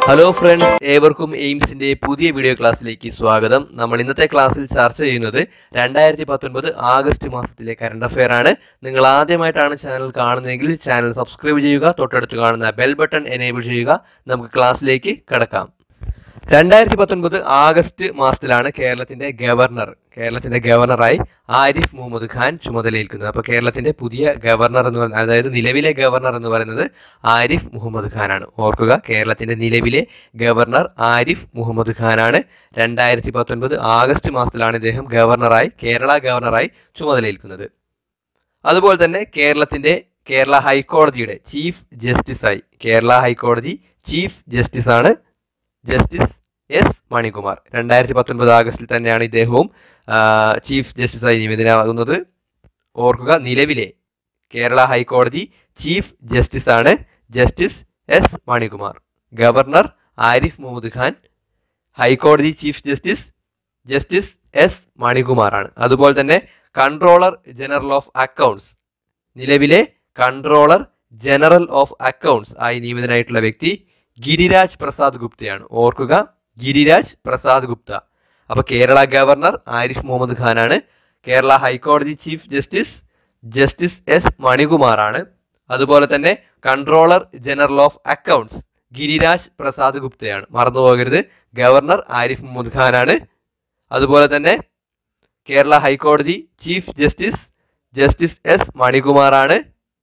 hello friends ഏവർക്കും എയിംസിന്റെ പുതിയ video ക്ലാസ്സിലേക്ക് സ്വാഗതം നമ്മൾ ഇന്നത്തെ ക്ലാസ്സിൽ ചർച്ച ചെയ്യുന്നത് രണ്ടായിരത്തി പത്തൊൻപത് ആഗസ്റ്റ് മാസത്തിലെ കറണ്ട് അഫെയർ ആണ് നിങ്ങൾ ആദ്യമായിട്ടാണ് ചാനൽ കാണുന്നതെങ്കിൽ ചാനൽ സബ്സ്ക്രൈബ് ചെയ്യുക തൊട്ടടുത്ത് കാണുന്ന ബെൽ ബട്ടൺ എനേബിൾ ചെയ്യുക നമുക്ക് ക്ലാസ്സിലേക്ക് കടക്കാം രണ്ടായിരത്തി പത്തൊൻപത് ആഗസ്റ്റ് മാസത്തിലാണ് കേരളത്തിന്റെ ഗവർണർ കേരളത്തിന്റെ ഗവർണറായി ആരിഫ് മുഹമ്മദ് ഖാൻ ചുമതലയേൽക്കുന്നത് അപ്പോൾ കേരളത്തിന്റെ പുതിയ ഗവർണർ എന്ന് പറയുന്നത് അതായത് നിലവിലെ ഗവർണർ എന്ന് പറയുന്നത് ആരിഫ് മുഹമ്മദ് ഖാനാണ് ഓർക്കുക കേരളത്തിന്റെ നിലവിലെ ഗവർണർ ആരിഫ് മുഹമ്മദ് ഖാനാണ് രണ്ടായിരത്തി പത്തൊൻപത് ആഗസ്റ്റ് മാസത്തിലാണ് ഇദ്ദേഹം ഗവർണറായി കേരള ഗവർണറായി ചുമതലയേൽക്കുന്നത് അതുപോലെ തന്നെ കേരളത്തിന്റെ കേരള ഹൈക്കോടതിയുടെ ചീഫ് ജസ്റ്റിസായി കേരള ഹൈക്കോടതി ചീഫ് ജസ്റ്റിസാണ് ജസ്റ്റിസ് എസ് മണികുമാർ രണ്ടായിരത്തി പത്തൊൻപത് ആഗസ്റ്റിൽ തന്നെയാണ് ഇദ്ദേഹവും ആ, ചീഫ് ജസ്റ്റിസായി നിയമിതനാകുന്നത് ഓർക്കുക നിലവിലെ കേരള ഹൈക്കോടതി ചീഫ് ജസ്റ്റിസാണ് justice S Manikumar governor Arif Muhammad Khan ഹൈക്കോടതി ചീഫ് ജസ്റ്റിസ് ജസ്റ്റിസ് എസ് മണികുമാറാണ് അതുപോലെ തന്നെ കൺട്രോളർ ജനറൽ ഓഫ് അക്കൗണ്ട്സ് നിലവിലെ കൺട്രോളർ ജനറൽ ഓഫ് അക്കൗണ്ട്സ് ആയി നിയമിതനായിട്ടുള്ള വ്യക്തി ഗിരിരാജ് പ്രസാദ് ഗുപ്തയാണ് ഓർക്കുക ഗിരിരാജ് പ്രസാദ് ഗുപ്ത അപ്പൊ കേരള ഗവർണർ ആരിഫ് മുഹമ്മദ് ഖാനാണ് കേരള ഹൈക്കോടതി ചീഫ് ജസ്റ്റിസ് ജസ്റ്റിസ് എസ് മണികുമാറാണ് അതുപോലെ തന്നെ controller general of accounts Giriraj Prasad ഗുപ്തയാണ് മറന്നു പോകരുത് ഗവർണർ ആരിഫ് മുഹമ്മദ് ഖാനാണ് അതുപോലെ തന്നെ കേരള ഹൈക്കോടതി ചീഫ് ജസ്റ്റിസ് ജസ്റ്റിസ് എസ് മണികുമാറാണ്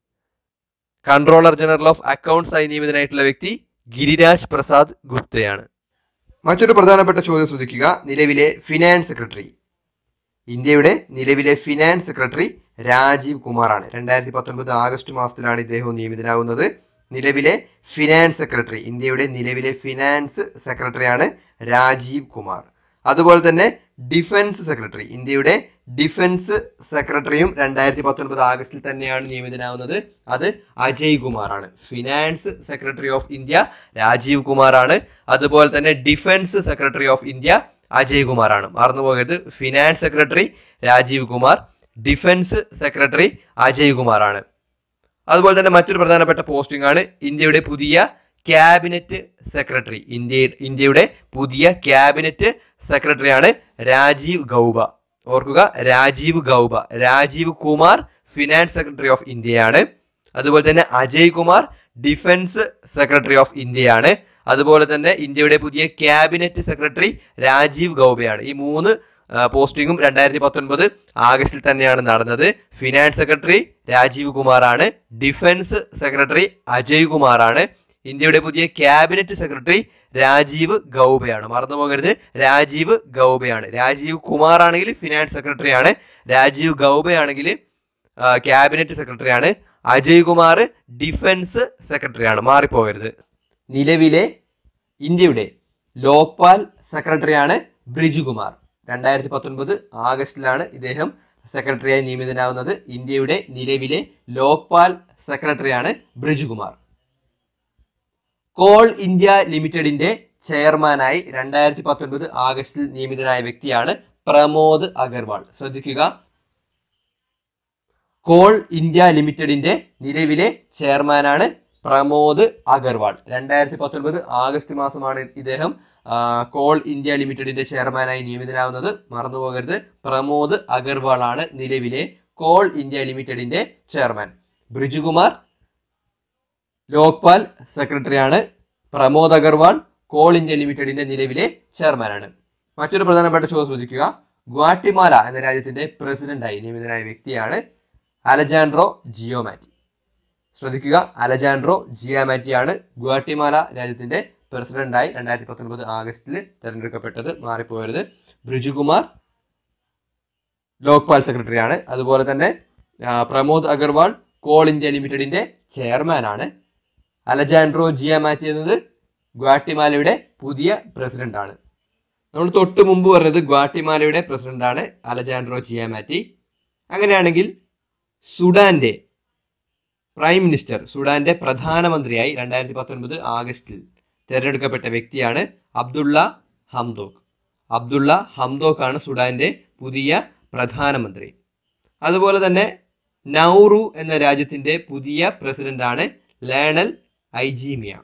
കൺട്രോളർ ജനറൽ ഓഫ് അക്കൗണ്ട്സ് ആയി നിയമിതനായിട്ടുള്ള വ്യക്തി ഗിരിരാജ് പ്രസാദ് ഗുപ്തയാണ് മറ്റൊരു പ്രധാനപ്പെട്ട ചോദ്യം ശ്രദ്ധിക്കുക നിലവിലെ ഫിനാൻസ് സെക്രട്ടറി ഇന്ത്യയുടെ നിലവിലെ ഫിനാൻസ് സെക്രട്ടറി രാജീവ് കുമാറാണ് രണ്ടായിരത്തി പത്തൊൻപത് ആഗസ്റ്റ് മാസത്തിലാണ് ഇദ്ദേഹം നിയമിതനാകുന്നത് നിലവിലെ ഫിനാൻസ് സെക്രട്ടറി ഇന്ത്യയുടെ നിലവിലെ ഫിനാൻസ് സെക്രട്ടറിയാണ് രാജീവ് കുമാർ അതുപോലെ തന്നെ ഡിഫൻസ് സെക്രട്ടറി ഇന്ത്യയുടെ ഡിഫൻസ് സെക്രട്ടറിയും രണ്ടായിരത്തി പത്തൊൻപത് ആഗസ്റ്റിൽ തന്നെയാണ് നിയമിതനാവുന്നത് അത് അജയ് കുമാറാണ് finance secretary of India Rajeev കുമാറാണ് അതുപോലെ തന്നെ defence secretary of India Ajay കുമാറാണ് മറന്നു പോകരുത് finance secretary Rajeev Kumar defence secretary Ajay കുമാറാണ് അതുപോലെ തന്നെ മറ്റൊരു പ്രധാനപ്പെട്ട പോസ്റ്റിംഗ് ആണ് ഇന്ത്യയുടെ പുതിയ ക്യാബിനറ്റ് സെക്രട്ടറി ഇന്ത്യ ഇന്ത്യയുടെ പുതിയ ക്യാബിനറ്റ് സെക്രട്ടറിയാണ് രാജീവ് ഗൗബ ഓർക്കുക Rajeev Gauba Rajeev Kumar finance secretary of ഇന്ത്യയാണ് അതുപോലെ തന്നെ Ajay Kumar defence secretary of ഇന്ത്യയാണ് അതുപോലെ തന്നെ ഇന്ത്യയുടെ പുതിയ ക്യാബിനറ്റ് സെക്രട്ടറി രാജീവ് ഗൗബയാണ് ഈ മൂന്ന് ആ, പോസ്റ്റിംഗും രണ്ടായിരത്തി പത്തൊൻപത് ആഗസ്റ്റിൽ തന്നെയാണ് നടന്നത് ഫിനാൻസ് സെക്രട്ടറി രാജീവ് കുമാറാണ് ഡിഫൻസ് സെക്രട്ടറി അജയ് കുമാറാണ് ഇന്ത്യയുടെ പുതിയ ക്യാബിനറ്റ് സെക്രട്ടറി രാജീവ് ഗൗബയാണ് മറന്നു പോകരുത് രാജീവ് ഗൗബയാണ് രാജീവ് കുമാർ ആണെങ്കിൽ ഫിനാൻസ് സെക്രട്ടറി ആണ് രാജീവ് ഗൗബയാണെങ്കിൽ ക്യാബിനറ്റ് സെക്രട്ടറി ആണ് അജയ് കുമാർ ഡിഫൻസ് സെക്രട്ടറി ആണ് മാറിപ്പോകരുത് നിലവിലെ ഇന്ത്യയുടെ ലോക്പാൽ സെക്രട്ടറിയാണ് ബ്രിജുകുമാർ രണ്ടായിരത്തി പത്തൊൻപത് ആഗസ്റ്റിലാണ് ഇദ്ദേഹം സെക്രട്ടറിയായി നിയമിതനാവുന്നത് ഇന്ത്യയുടെ നിലവിലെ ലോക്പാൽ സെക്രട്ടറിയാണ് ബ്രിജുകുമാർ കോൾ ഇന്ത്യ ലിമിറ്റഡിന്റെ ചെയർമാനായി രണ്ടായിരത്തി പത്തൊൻപത് ആഗസ്റ്റിൽ നിയമിതനായ വ്യക്തിയാണ് പ്രമോദ് അഗർവാൾ ശ്രദ്ധിക്കുക കോൾ ഇന്ത്യ ലിമിറ്റഡിന്റെ നിലവിലെ ചെയർമാനാണ് പ്രമോദ് അഗർവാൾ രണ്ടായിരത്തി പത്തൊൻപത് ആഗസ്റ്റ് മാസമാണ് ഇദ്ദേഹം ആ, കോൾ ഇന്ത്യ ലിമിറ്റഡിന്റെ ചെയർമാനായി നിയമിതനാവുന്നത് മറന്നുപോകരുത് പ്രമോദ് അഗർവാൾ ആണ് നിലവിലെ കോൾ ഇന്ത്യ ലിമിറ്റഡിന്റെ ചെയർമാൻ ബ്രിജുകുമാർ ലോക്പാൽ സെക്രട്ടറിയാണ് പ്രമോദ് അഗർവാൾ കോൾ ഇന്ത്യ ലിമിറ്റഡിന്റെ നിലവിലെ ചെയർമാനാണ് മറ്റൊരു പ്രധാനപ്പെട്ട ചോദ്യം ശ്രദ്ധിക്കുക ഗ്വാട്ടിമാല എന്ന രാജ്യത്തിന്റെ പ്രസിഡന്റായി നിയമിതനായ വ്യക്തിയാണ് അലജാൻഡ്രോ ജിയോമാറ്റി ശ്രദ്ധിക്കുക അലജാൻഡ്രോ ജിയാമാറ്റിയാണ് ഗ്വാട്ടിമാല രാജ്യത്തിന്റെ പ്രസിഡന്റായി രണ്ടായിരത്തി പത്തൊൻപത് ആഗസ്റ്റിൽ തെരഞ്ഞെടുക്കപ്പെട്ടത് മാറിപ്പോയത് ബ്രിജുകുമാർ ലോക്പാൽ സെക്രട്ടറിയാണ് അതുപോലെ തന്നെ ആ, പ്രമോദ് അഗർവാൾ കോൾ ഇന്ത്യ ലിമിറ്റഡിന്റെ ചെയർമാനാണ് അലജാൻഡ്രോ ജിയാമാറ്റി എന്നത് ഗ്വാട്ടിമാലയുടെ പുതിയ പ്രസിഡന്റാണ് നമ്മൾ തൊട്ട് മുമ്പ് പറഞ്ഞത് ഗ്വാട്ടിമാലയുടെ പ്രസിഡന്റാണ് അലജാൻഡ്രോ ജിയാമാറ്റി അങ്ങനെയാണെങ്കിൽ സുഡാന്റെ പ്രൈം മിനിസ്റ്റർ സുഡാന്റെ പ്രധാനമന്ത്രിയായി രണ്ടായിരത്തി പത്തൊൻപത് ആഗസ്റ്റിൽ തിരഞ്ഞെടുക്കപ്പെട്ട വ്യക്തിയാണ് അബ്ദുള്ള ഹംദോക്ക് അബ്ദുള്ള ഹംദോക്ക് ആണ് സുഡാന്റെ പുതിയ പ്രധാനമന്ത്രി അതുപോലെ തന്നെ നൗറു എന്ന രാജ്യത്തിന്റെ പുതിയ പ്രസിഡന്റാണ് ലേണൽ ഐജീമിയ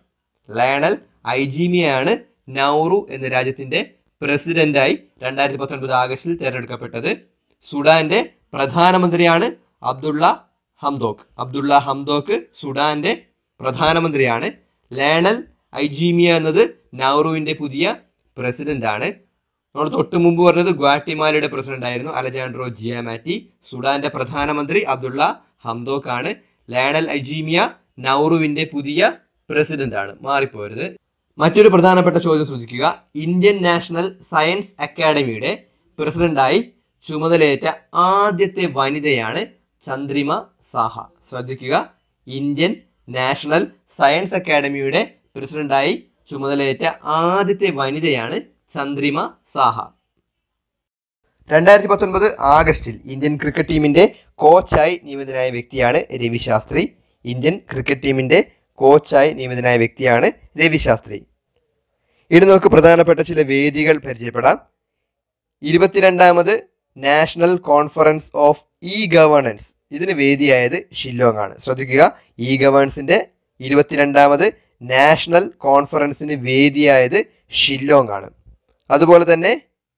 ലയണൽ ഐജീമിയാണ് നൗറു എന്ന രാജ്യത്തിന്റെ പ്രസിഡന്റായി രണ്ടായിരത്തി പത്തൊൻപത് ആഗസ്റ്റിൽ തിരഞ്ഞെടുക്കപ്പെട്ടത് സുഡാന്റെ പ്രധാനമന്ത്രിയാണ് അബ്ദുള്ള ഹംദോക്ക് അബ്ദുള്ള ഹംദോക്ക് സുഡാന്റെ പ്രധാനമന്ത്രിയാണ് ലയണൽ ഐജീമിയ എന്നത് നൗറുവിന്റെ പുതിയ പ്രസിഡന്റ് ആണ് നമ്മൾ തൊട്ട് മുമ്പ് പറഞ്ഞത് ഗ്വാട്ടിമാലയുടെ പ്രസിഡന്റ് ആയിരുന്നു അലജാൻഡ്രോ ജിയാമാറ്റി സുഡാന്റെ പ്രധാനമന്ത്രി അബ്ദുള്ള ഹംദോക്ക് ആണ് ലയണൽ ഐജീമിയ നൗറുവിന്റെ പുതിയ പ്രസിഡന്റ് ആണ് മാറിപ്പോരുത് മറ്റൊരു പ്രധാനപ്പെട്ട ചോദ്യം ശ്രദ്ധിക്കുക ഇന്ത്യൻ നാഷണൽ സയൻസ് അക്കാഡമിയുടെ പ്രസിഡന്റായി ചുമതലയേറ്റ ആദ്യത്തെ വനിതയാണ് ചന്ദ്രിമ സാഹ ശ്രദ്ധിക്കുക ഇന്ത്യൻ നാഷണൽ സയൻസ് അക്കാഡമിയുടെ പ്രസിഡന്റായി ചുമതലയേറ്റ ആദ്യത്തെ വനിതയാണ് ചന്ദ്രിമ സാഹ രണ്ടായിരത്തി പത്തൊൻപത് ആഗസ്റ്റിൽ ഇന്ത്യൻ ക്രിക്കറ്റ് ടീമിന്റെ കോച്ചായി നിയമിതനായ വ്യക്തിയാണ് രവി ശാസ്ത്രി ഇന്ത്യൻ ക്രിക്കറ്റ് ടീമിന്റെ കോച്ചായി നിയമിതനായ വ്യക്തിയാണ് രവി ശാസ്ത്രി ഇനി നമുക്ക് പ്രധാനപ്പെട്ട ചില വേദികൾ പരിചയപ്പെടാം ഇരുപത്തിരണ്ടാമത് national conference of e governance ഇതിന് വേദിയായത് ഷില്ലോങ് ആണ് ശ്രദ്ധിക്കുക ഇ ഗവേണൻസിന്റെ ഇരുപത്തിരണ്ടാമത് നാഷണൽ കോൺഫറൻസിന് വേദിയായത് ഷില്ലോങ് ആണ് അതുപോലെ തന്നെ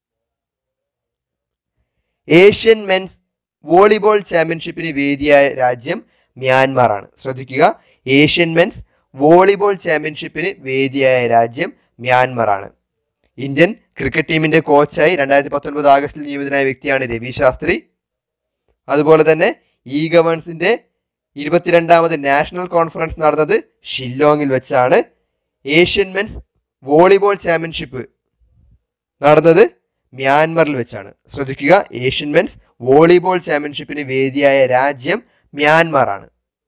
ഏഷ്യൻ മെൻസ് വോളിബോൾ ചാമ്പ്യൻഷിപ്പിന് വേദിയായ രാജ്യം മ്യാൻമാർ ആണ് ശ്രദ്ധിക്കുക ഏഷ്യൻ മെൻസ് വോളിബോൾ ചാമ്പ്യൻഷിപ്പിന് വേദിയായ രാജ്യം മ്യാൻമാർ ആണ് ഇന്ത്യൻ ക്രിക്കറ്റ് ടീമിന്റെ കോച്ചായി രണ്ടായിരത്തി പത്തൊൻപത് ആഗസ്റ്റിൽ നിയമിതനായ വ്യക്തിയാണ് രവി ശാസ്ത്രി അതുപോലെ തന്നെ ഇ ഗവേൺസിന്റെ ഇരുപത്തിരണ്ടാമത് നാഷണൽ കോൺഫറൻസ് നടന്നത് ഷില്ലോങ്ങിൽ വെച്ചാണ് ഏഷ്യൻ മെൻസ് വോളിബോൾ ചാമ്പ്യൻഷിപ്പ് നടന്നത് മ്യാൻമറിൽ വെച്ചാണ് ശ്രദ്ധിക്കുക ഏഷ്യൻ മെൻസ് വോളിബോൾ ചാമ്പ്യൻഷിപ്പിന് വേദിയായ രാജ്യം മ്യാൻമാർ ആണ്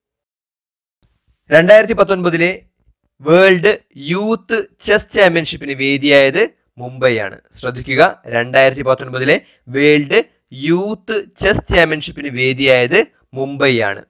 രണ്ടായിരത്തി പത്തൊൻപതിലെ വേൾഡ് യൂത്ത് ചെസ് ചാമ്പ്യൻഷിപ്പിന് വേദിയായത് മുംബൈയാണ് ശ്രദ്ധിക്കുക രണ്ടായിരത്തി പത്തൊൻപതിലെ വേൾഡ് യൂത്ത് ചെസ് ചാമ്പ്യൻഷിപ്പിന് വേദിയായത് മുംബൈയാണ്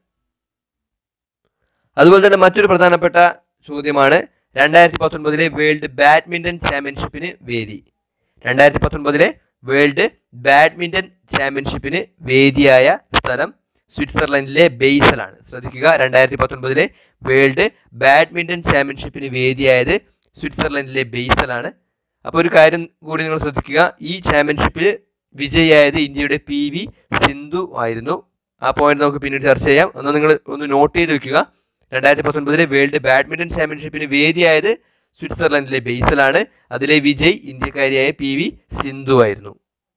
അതുപോലെ തന്നെ മറ്റൊരു പ്രധാനപ്പെട്ട ചോദ്യമാണ് രണ്ടായിരത്തി പത്തൊൻപതിലെ വേൾഡ് ബാഡ്മിന്റൺ ചാമ്പ്യൻഷിപ്പിന് വേദി രണ്ടായിരത്തി പത്തൊൻപതിലെ വേൾഡ് ബാഡ്മിന്റൺ ചാമ്പ്യൻഷിപ്പിന് വേദിയായ സ്ഥലം സ്വിറ്റ്സർലൻഡിലെ ബെയ്സലാണ് ശ്രദ്ധിക്കുക രണ്ടായിരത്തി പത്തൊൻപതിലെ വേൾഡ് ബാഡ്മിന്റൺ ചാമ്പ്യൻഷിപ്പിന് വേദിയായത് സ്വിറ്റ്സർലൻഡിലെ ബെയ്സലാണ് അപ്പോൾ ഒരു കാര്യം കൂടി നിങ്ങൾ ശ്രദ്ധിക്കുക ഈ ചാമ്പ്യൻഷിപ്പിൽ വിജയിയായത് ഇന്ത്യയുടെ പി വി സിന്ധു ആയിരുന്നു ആ പോയിന്റ് നമുക്ക് പിന്നീട് ചർച്ച ചെയ്യാം ഒന്ന് നിങ്ങൾ ഒന്ന് നോട്ട് ചെയ്ത് വെക്കുക രണ്ടായിരത്തി പത്തൊൻപതിലെ വേൾഡ് ബാഡ്മിന്റൺ ചാമ്പ്യൻഷിപ്പിന് വേദിയായത് സ്വിറ്റ്സർലൻഡിലെ ബെയ്സലാണ് അതിലെ വിജയ് ഇന്ത്യക്കാരിയായ പി വി സിന്ധു ആയിരുന്നു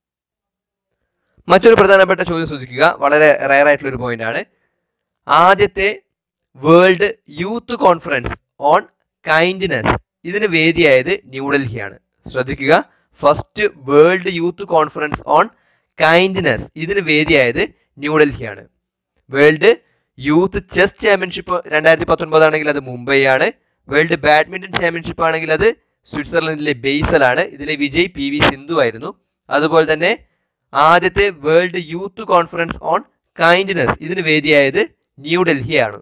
മറ്റൊരു പ്രധാനപ്പെട്ട ചോദ്യം ശ്രദ്ധിക്കുക വളരെ റയർ ആയിട്ടുള്ള ഒരു പോയിന്റ് ആണ് ആദ്യത്തെ world youth conference on kindness ഇതിന് വേദിയായത് ന്യൂഡൽഹിയാണ് ശ്രദ്ധിക്കുക first world youth conference on kindness ഇതിന് വേദിയായത് ന്യൂഡൽഹിയാണ് വേൾഡ് യൂത്ത് ചെസ് ചാമ്പ്യൻഷിപ്പ് രണ്ടായിരത്തി പത്തൊൻപത് ആണെങ്കിൽ അത് മുംബൈ ആണ് വേൾഡ് ബാഡ്മിന്റൺ ചാമ്പ്യൻഷിപ്പ് ആണെങ്കിൽ അത് സ്വിറ്റ്സർലൻഡിലെ ബെയ്സലാണ് ഇതിലെ വിജയ് പി വി സിന്ധു ആയിരുന്നു അതുപോലെ തന്നെ ആദ്യത്തെ world youth conference on kindness ഇതിന് വേദിയായത് ന്യൂഡൽഹിയാണ്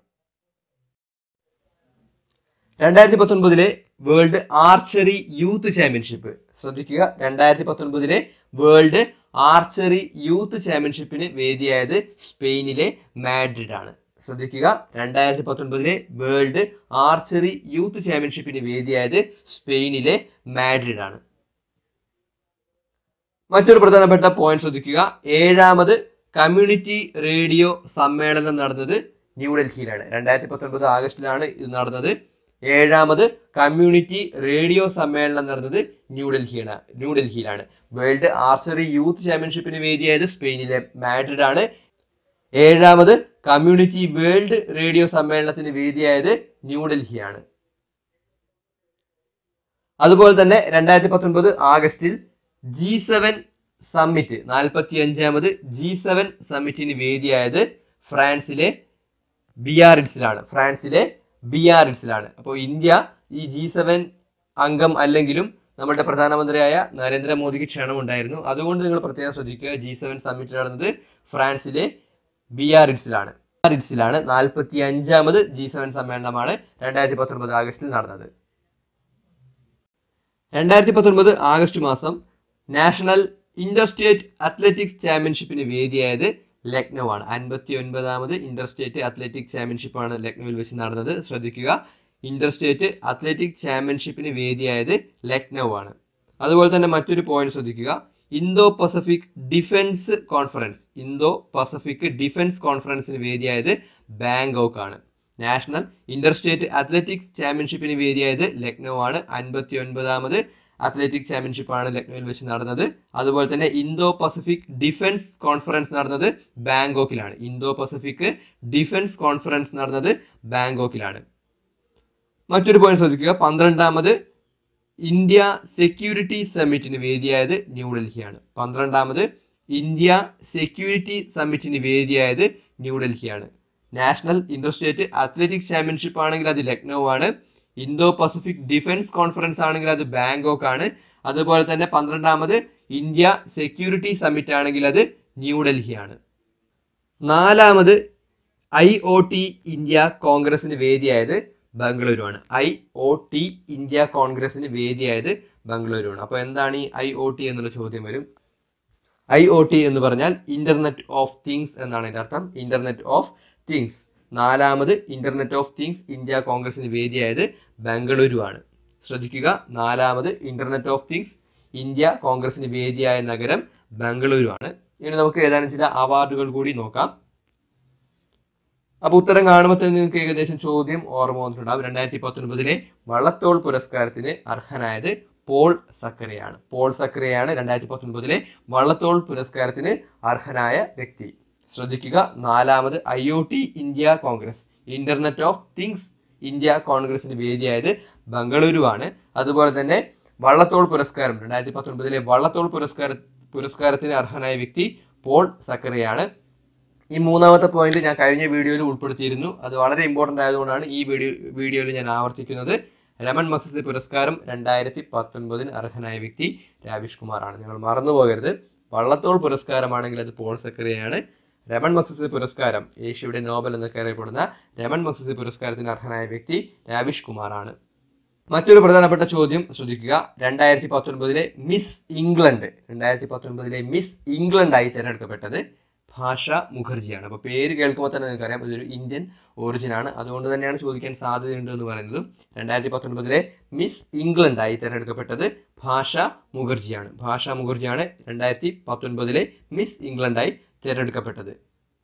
രണ്ടായിരത്തി പത്തൊൻപതിലെ വേൾഡ് ആർച്ചറി യൂത്ത് ചാമ്പ്യൻഷിപ്പ് ശ്രദ്ധിക്കുക രണ്ടായിരത്തി പത്തൊൻപതിലെ വേൾഡ് ആർച്ചറി യൂത്ത് ചാമ്പ്യൻഷിപ്പിന് വേദിയായത് സ്പെയിനിലെ മാഡ്രിഡ് ആണ് ശ്രദ്ധിക്കുക രണ്ടായിരത്തി പത്തൊൻപതിലെ വേൾഡ് ആർച്ചറി യൂത്ത് ചാമ്പ്യൻഷിപ്പിന് വേദിയായത് സ്പെയിനിലെ മാഡ്രിഡ് ആണ് മറ്റൊരു പ്രധാനപ്പെട്ട പോയിന്റ് ശ്രദ്ധിക്കുക ഏഴാമത് കമ്മ്യൂണിറ്റി റേഡിയോ സമ്മേളനം നടന്നത് ന്യൂഡൽഹിയിലാണ് രണ്ടായിരത്തി പത്തൊൻപത് ആഗസ്റ്റിലാണ് ഇത് നടന്നത് ഏഴാമത് കമ്മ്യൂണിറ്റി റേഡിയോ സമ്മേളനം നടന്നത് ന്യൂഡൽഹിയാണ് ന്യൂഡൽഹിയിലാണ് വേൾഡ് ആർച്ചറി യൂത്ത് ചാമ്പ്യൻഷിപ്പിന് വേദിയായത് സ്പെയിനിലെ മാഡ്രിഡ് ആണ് ഏഴാമത് കമ്മ്യൂണിറ്റി വേൾഡ് റേഡിയോ സമ്മേളനത്തിന് വേദിയായത് ന്യൂഡൽഹിയാണ് അതുപോലെ തന്നെ രണ്ടായിരത്തി പത്തൊൻപത് ആഗസ്റ്റിൽ ജി സെവൻ സമ്മിറ്റ് നാൽപ്പത്തി അഞ്ചാമത് ജി സെവൻ സമ്മിറ്റിന് വേദിയായത് ഫ്രാൻസിലെ ബിയാറിറ്റ്സിലാണ് ഫ്രാൻസിലെ ബിയാറിറ്റ്സിലാണ് അപ്പോൾ ഇന്ത്യ ഈ ജി സെവൻ അംഗം അല്ലെങ്കിലും നമ്മുടെ പ്രധാനമന്ത്രിയായ നരേന്ദ്രമോദിക്ക് ക്ഷണമുണ്ടായിരുന്നു അതുകൊണ്ട് നിങ്ങൾ പ്രത്യേകം ശ്രദ്ധിക്കുക ജി സെവൻ സമ്മിറ്റ് നടന്നത് ഫ്രാൻസിലെ ബിയാറിറ്റ്സിലാണ് ബിയാറിറ്റ്സിലാണ് നാൽപ്പത്തി അഞ്ചാമത് ജി സെവൻ സമ്മേളനമാണ് രണ്ടായിരത്തി പത്തൊൻപത് ആഗസ്റ്റിൽ നടന്നത് രണ്ടായിരത്തി പത്തൊൻപത് ആഗസ്റ്റ് മാസം നാഷണൽ ഇന്റർ സ്റ്റേറ്റ് അത്ലറ്റിക്സ് ചാമ്പ്യൻഷിപ്പിന് വേദിയായത് ലക്നൗ ആണ് അൻപത്തി ഒൻപതാമത് ഇന്റർ സ്റ്റേറ്റ് അത്ലറ്റിക് ചാമ്പ്യൻഷിപ്പാണ് ലക്നൌവിൽ വെച്ച് നടന്നത് ശ്രദ്ധിക്കുക ഇന്റർ സ്റ്റേറ്റ് അത്ലറ്റിക് ചാമ്പ്യൻഷിപ്പിന് വേദിയായത് ലക്നൗ ആണ് അതുപോലെ തന്നെ മറ്റൊരു പോയിന്റ് ശ്രദ്ധിക്കുക Indo pacific defence conference Indo pacific defence കോൺഫറൻസിന് വേദിയായത് ബാങ്കോക്ക് ആണ് നാഷണൽ ഇന്റർ സ്റ്റേറ്റ് അത്ലറ്റിക്സ് ചാമ്പ്യൻഷിപ്പിന് വേദിയായത് ലക്നൗ ആണ് അൻപത്തി ഒൻപതാമത് അത്ലറ്റിക് ചാമ്പ്യൻഷിപ്പ് ആണ് ലക്നൌവിൽ വെച്ച് നടന്നത് അതുപോലെ തന്നെ ഇന്തോ പസഫിക് ഡിഫൻസ് കോൺഫറൻസ് നടന്നത് ബാങ്കോക്കിലാണ് ഇന്തോ പസഫിക് ഡിഫൻസ് കോൺഫറൻസ് നടന്നത് ബാങ്കോക്കിലാണ് മറ്റൊരു പോയിന്റ് ശ്രദ്ധിക്കുക പന്ത്രണ്ടാമത് ഇന്ത്യ സെക്യൂരിറ്റി സമ്മിറ്റിന് വേദിയായത് ന്യൂഡൽഹിയാണ് പന്ത്രണ്ടാമത് ഇന്ത്യ സെക്യൂരിറ്റി സമ്മിറ്റിന് വേദിയായത് ന്യൂഡൽഹിയാണ് national inter state athletic championship ആണെങ്കിൽ അത് ലക്നൗ ആണ് ഇന്തോ പസഫിക് ഡിഫൻസ് കോൺഫറൻസ് ആണെങ്കിൽ അത് ബാങ്കോക്ക് ആണ് അതുപോലെ തന്നെ പന്ത്രണ്ടാമത് ഇന്ത്യ സെക്യൂരിറ്റി സമ്മിറ്റ് ആണെങ്കിൽ അത് ന്യൂഡൽഹിയാണ് നാലാമത് ഐ ഒ ടി ഇന്ത്യ കോൺഗ്രസിന് വേദിയായത് ബംഗളൂരുവാണ് ഐ ഒ ടി ഇന്ത്യ കോൺഗ്രസിന് വേദിയായത് ബംഗളൂരുവാണ് അപ്പോൾ എന്താണ് ഈ ഐ ഒ ടി എന്നുള്ള ചോദ്യം വരും ഐ ഒ ടി എന്ന് പറഞ്ഞാൽ ഇന്റർനെറ്റ് ഓഫ് തിങ്സ് എന്നാണ് അതിന്റെ അർത്ഥം ഇന്റർനെറ്റ് ഓഫ് തിങ്സ് നാലാമത് ഇന്റർനെറ്റ് ഓഫ് തിങ്സ് ഇന്ത്യ കോൺഗ്രസിന് വേദിയായത് ബംഗളൂരു ആണ് ശ്രദ്ധിക്കുക നാലാമത് ഇന്റർനെറ്റ് ഓഫ് തിങ്സ് ഇന്ത്യ കോൺഗ്രസിന് വേദിയായ നഗരം ബംഗളൂരു ആണ് ഇനി നമുക്ക് ഏതാനും ചില അവാർഡുകൾ കൂടി നോക്കാം അപ്പൊ ഉത്തരം കാണുമ്പോൾ തന്നെ നിങ്ങൾക്ക് ഏകദേശം ചോദ്യം ഓർമ്മ വന്നിട്ടുണ്ടാവും രണ്ടായിരത്തി പത്തൊൻപതിലെ വള്ളത്തോൾ പുരസ്കാരത്തിന് അർഹനായത് പോൾ സക്കറിയാണ് പോൾ സക്കറിയാണ് രണ്ടായിരത്തി പത്തൊൻപതിലെ വള്ളത്തോൾ പുരസ്കാരത്തിന് അർഹനായ വ്യക്തി ശ്രദ്ധിക്കുക നാലാമത് I O T India Congress internet of things India കോൺഗ്രസിന് വേദിയായത് ബംഗളൂരു ആണ് അതുപോലെ തന്നെ വള്ളത്തോൾ പുരസ്കാരം രണ്ടായിരത്തി പത്തൊൻപതിലെ വള്ളത്തോൾ പുരസ്കാര പുരസ്കാരത്തിന് അർഹനായ വ്യക്തി പോൾ സക്കറിയാണ് ഈ മൂന്നാമത്തെ പോയിന്റ് ഞാൻ കഴിഞ്ഞ വീഡിയോയിൽ ഉൾപ്പെടുത്തിയിരുന്നു അത് വളരെ ഇമ്പോർട്ടന്റ് ആയതുകൊണ്ടാണ് ഈ വീഡിയോ വീഡിയോയിൽ ഞാൻ ആവർത്തിക്കുന്നത് രമൺ മക്സസെ പുരസ്കാരം രണ്ടായിരത്തി പത്തൊൻപതിന് അർഹനായ വ്യക്തി രാവിഷ് കുമാറാണ് നിങ്ങൾ മറന്നു പോകരുത് വള്ളത്തോൾ പുരസ്കാരമാണെങ്കിൽ അത് പോൾ സക്കറിയാണ് രമൺ മക്സസെ പുരസ്കാരം ഏഷ്യയുടെ നോബൽ എന്നൊക്കെ അറിയപ്പെടുന്ന രമൺ മക്സസെ പുരസ്കാരത്തിന് അർഹനായ വ്യക്തി രാവിഷ് കുമാറാണ് മറ്റൊരു പ്രധാനപ്പെട്ട ചോദ്യം ശ്രദ്ധിക്കുക രണ്ടായിരത്തി പത്തൊൻപതിലെ മിസ് ഇംഗ്ലണ്ട് രണ്ടായിരത്തി പത്തൊൻപതിലെ മിസ് ഇംഗ്ലണ്ട് ആയി തിരഞ്ഞെടുക്കപ്പെട്ടത് ഭാഷ മുഖർജിയാണ് അപ്പോൾ പേര് കേൾക്കുമ്പോൾ തന്നെ നിങ്ങൾക്കറിയാം ഇതൊരു ഇന്ത്യൻ ഒറിജിൻ ആണ് അതുകൊണ്ട് തന്നെയാണ് ചോദിക്കാൻ സാധ്യതയുണ്ട് എന്ന് പറയുന്നതും രണ്ടായിരത്തി പത്തൊൻപതിലെ മിസ് ഇംഗ്ലണ്ട് ആയി തിരഞ്ഞെടുക്കപ്പെട്ടത് ഭാഷ മുഖർജിയാണ് ഭാഷ മുഖർജിയാണ് രണ്ടായിരത്തി പത്തൊൻപതിലെ മിസ് ഇംഗ്ലണ്ട് ആയി തിരഞ്ഞെടുക്കപ്പെട്ടത്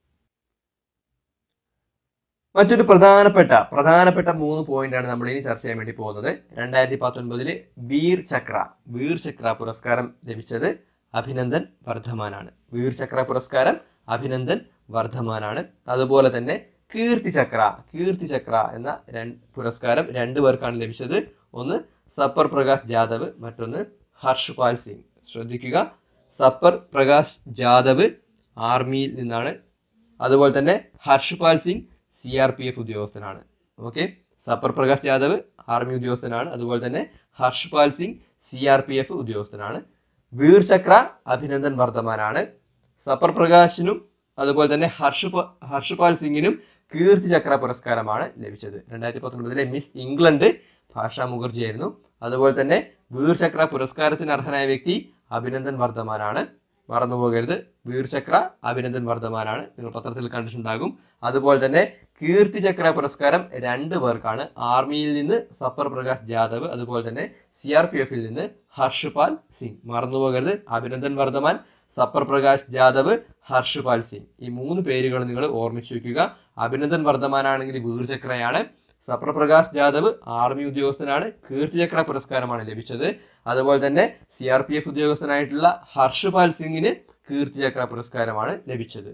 മറ്റൊരു പ്രധാനപ്പെട്ട പ്രധാനപ്പെട്ട മൂന്ന് പോയിന്റ് ആണ് നമ്മൾ ഇനി ചർച്ച ചെയ്യാൻ വേണ്ടി പോകുന്നത് രണ്ടായിരത്തി പത്തൊൻപതില് വീർ ചക്ര വീർ ചക്ര പുരസ്കാരം ലഭിച്ചത് അഭിനന്ദൻ വർദ്ധമാനാണ് വീർ ചക്ര പുരസ്കാരം അഭിനന്ദൻ വർദ്ധമാനാണ് അതുപോലെ തന്നെ കീർത്തി ചക്ര കീർത്തി ചക്ര എന്ന രണ്ട് പുരസ്കാരം രണ്ടു പേർക്കാണ് ലഭിച്ചത് ഒന്ന് സപ്പർ പ്രകാശ് ജാദവ് മറ്റൊന്ന് ഹർഷ്പാൽ സിംഗ് ശ്രദ്ധിക്കുക സപ്പർ പ്രകാശ് ജാദവ് ആർമിയിൽ നിന്നാണ് അതുപോലെ തന്നെ ഹർഷ്പാൽ Singh C R P F ഉദ്യോഗസ്ഥനാണ് okay sapper Prakash Jadhav army ഉദ്യോഗസ്ഥനാണ് അതുപോലെ തന്നെ ഹർഷ്പാൽ Singh C R P F ഉദ്യോഗസ്ഥനാണ് വീർ ചക്ര അഭിനന്ദൻ വർദ്ധമാനാണ് സപ്പർ പ്രകാശിനും അതുപോലെ തന്നെ ഹർഷ് ഹർഷപാൽ സിംഗിനും കീർത്തി ചക്ര പുരസ്കാരമാണ് ലഭിച്ചത് രണ്ടായിരത്തി പത്തൊൻപതിലെ മിസ് ഇംഗ്ലണ്ട് ഭാഷ മുഖർജി ആയിരുന്നു അതുപോലെ തന്നെ വീർ ചക്ര പുരസ്കാരത്തിന് അർഹനായ വ്യക്തി അഭിനന്ദൻ വർദ്ധമാനാണ് മറന്നു പോകരുത് വീർ ചക്ര അഭിനന്ദൻ വർദ്ധമാനാണ് നിങ്ങൾ പത്രത്തിൽ കണ്ടിട്ടുണ്ടാകും അതുപോലെ തന്നെ കീർത്തി ചക്ര പുരസ്കാരം രണ്ട് പേർക്കാണ് ആർമിയിൽ നിന്ന് സപ്പർ പ്രകാശ് ജാദവ് അതുപോലെ തന്നെ സി ആർ പി എഫിൽ നിന്ന് ഹർഷ്പാൽ സിംഗ് മറന്നു പോകരുത് അഭിനന്ദൻ വർദ്ധമാൻ സപ്പർ പ്രകാശ് ജാദവ് ഹർഷ്പാൽ സിംഗ് ഈ മൂന്ന് പേരുകൾ നിങ്ങൾ ഓർമ്മിച്ചു വെക്കുക അഭിനന്ദൻ വർദ്ധമാനാണെങ്കിൽ വീർചക്രയാണ് സപ്പർ പ്രകാശ് ജാദവ് ആർമി ഉദ്യോഗസ്ഥനാണ് കീർത്തിചക്ര പുരസ്കാരമാണ് ലഭിച്ചത് അതുപോലെ തന്നെ സി ആർ പി എഫ് ഉദ്യോഗസ്ഥനായിട്ടുള്ള ഹർഷ്പാൽ സിംഗിന് കീർത്തിചക്ര പുരസ്കാരമാണ് ലഭിച്ചത്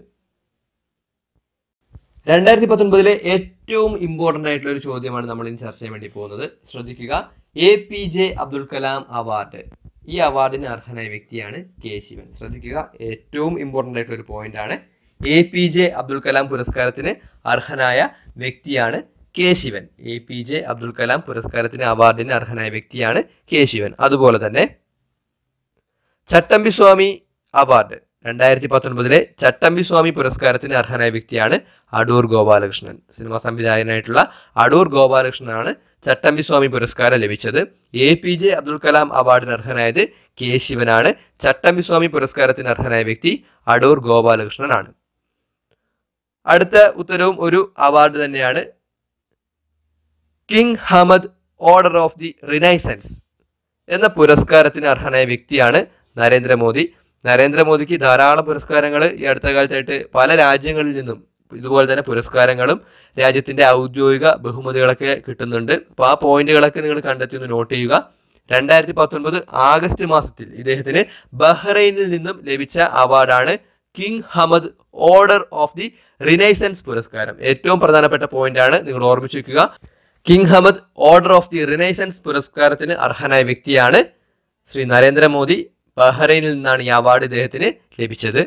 രണ്ടായിരത്തി പത്തൊൻപതിലെ ഏറ്റവും ഇമ്പോർട്ടന്റ് ആയിട്ടുള്ള ഒരു ചോദ്യമാണ് നമ്മൾ ഇനി ചർച്ച ചെയ്യാൻ വേണ്ടി പോകുന്നത് ശ്രദ്ധിക്കുക A P J Abdul Kalam award ഈ അവാർഡിന് അർഹനായ വ്യക്തിയാണ് കെ ശിവൻ ശ്രദ്ധിക്കുക ഏറ്റവും ഇമ്പോർട്ടന്റ് ആയിട്ടുള്ള ഒരു പോയിന്റ് ആണ് A P J Abdul Kalam പുരസ്കാരത്തിന് അർഹനായ വ്യക്തിയാണ് K Sivan A P J Abdul Kalam പുരസ്കാരത്തിന് അവാർഡിന് അർഹനായ വ്യക്തിയാണ് കെ ശിവൻ അതുപോലെ തന്നെ ചട്ടമ്പി സ്വാമി അവാർഡ് രണ്ടായിരത്തി പത്തൊൻപതിലെ ചട്ടമ്പി സ്വാമി പുരസ്കാരത്തിന് അർഹനായ വ്യക്തിയാണ് അടൂർ ഗോപാലകൃഷ്ണൻ സിനിമാ സംവിധായകനായിട്ടുള്ള അടൂർ ഗോപാലകൃഷ്ണനാണ് ചട്ടമ്പി സ്വാമി പുരസ്കാരം ലഭിച്ചത് A P J Abdul Kalam അവാർഡിന് അർഹനായത് കെ ശിവനാണ് ചട്ടമ്പി സ്വാമി പുരസ്കാരത്തിന് അർഹനായ വ്യക്തി അടൂർ ഗോപാലകൃഷ്ണനാണ് അടുത്ത ഉത്തരവും ഒരു അവാർഡ് തന്നെയാണ് King Hamad Order of the Renaissance എന്ന പുരസ്കാരത്തിന് അർഹനായ വ്യക്തിയാണ് നരേന്ദ്രമോദി നരേന്ദ്രമോദിക്ക് ധാരാളം പുരസ്കാരങ്ങൾ ഈ അടുത്ത കാലത്തായിട്ട് പല രാജ്യങ്ങളിൽ നിന്നും ഇതുപോലെ തന്നെ പുരസ്കാരങ്ങളും രാജ്യത്തിന്റെ ഔദ്യോഗിക ബഹുമതികളൊക്കെ കിട്ടുന്നുണ്ട് അപ്പോൾ ആ പോയിന്റുകളൊക്കെ നിങ്ങൾ കണ്ടെത്തി ഒന്ന് നോട്ട് ചെയ്യുക രണ്ടായിരത്തി പത്തൊൻപത് ആഗസ്റ്റ് മാസത്തിൽ ഇദ്ദേഹത്തിന് ബഹ്റൈനിൽ നിന്നും ലഭിച്ച അവാർഡാണ് King Hamad Order of the Renaissance പുരസ്കാരം ഏറ്റവും പ്രധാനപ്പെട്ട പോയിന്റ് ആണ് നിങ്ങൾ ഓർമ്മിച്ചു വെക്കുക King Hamad Order of the Renaissance പുരസ്കാരത്തിന് അർഹനായ വ്യക്തിയാണ് ശ്രീ നരേന്ദ്രമോദി ബഹ്റൈനിൽ നിന്നാണ് ഈ അവാർഡ് ഇദ്ദേഹത്തിന് ലഭിച്ചത്